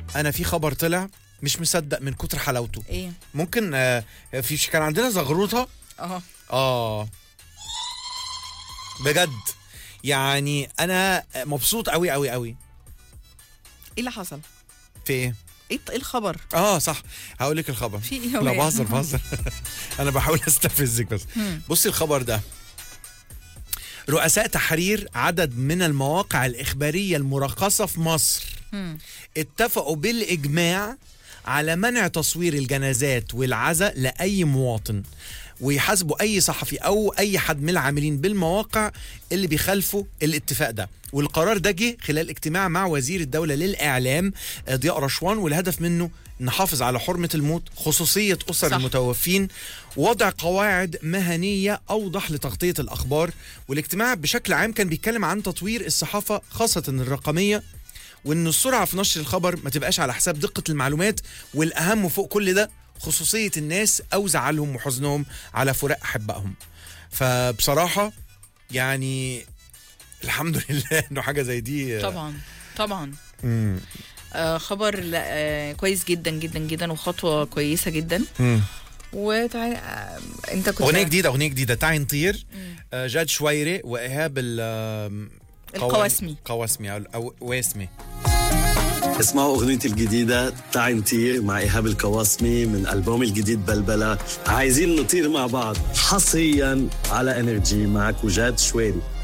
انا في خبر طلع مش مصدق من كتر حلاوته ايه ممكن آه، في كان عندنا زغروطه اه اه بجد يعني انا مبسوط قوي قوي قوي ايه اللي حصل في ايه ايه الط- إيه الخبر اه صح هقول لك الخبر في ايه لا هو؟ بهزر بهزر انا بحاول استفزك بس مم. بصي الخبر ده رؤساء تحرير عدد من المواقع الإخبارية المرخصة في مصر مم. اتفقوا بالإجماع على منع تصوير الجنازات والعزاء لأي مواطن ويحاسبوا أي صحفي أو أي حد من العاملين بالمواقع اللي بيخالفوا الاتفاق ده والقرار ده جه خلال اجتماع مع وزير الدولة للإعلام آه، ضياء رشوان والهدف منه نحافظ على حرمة الموت خصوصية أسر صح. المتوفين وضع قواعد مهنية أوضح لتغطية الأخبار والاجتماع بشكل عام كان بيتكلم عن تطوير الصحافة خاصة الرقمية وان السرعه في نشر الخبر ما تبقاش على حساب دقه المعلومات والاهم فوق كل ده خصوصيه الناس او زعلهم وحزنهم على فراق احبائهم فبصراحه يعني الحمد لله انه حاجه زي دي طبعا طبعا مم. آه خبر لا آه كويس جدا جدا جدا وخطوه كويسه جدا مم. وتعالى آه انت كنت اغنيه جديده اغنيه جديده تعي نطير آه، جاد شويري وايهاب ال آم، القواسمي. قواسمي او أو واسمي اسمعوا اغنيتي الجديده تعي نطير مع ايهاب الكواسمي من البوم الجديد بلبله عايزين نطير مع بعض حصريا على انرجي معك وجاد شويري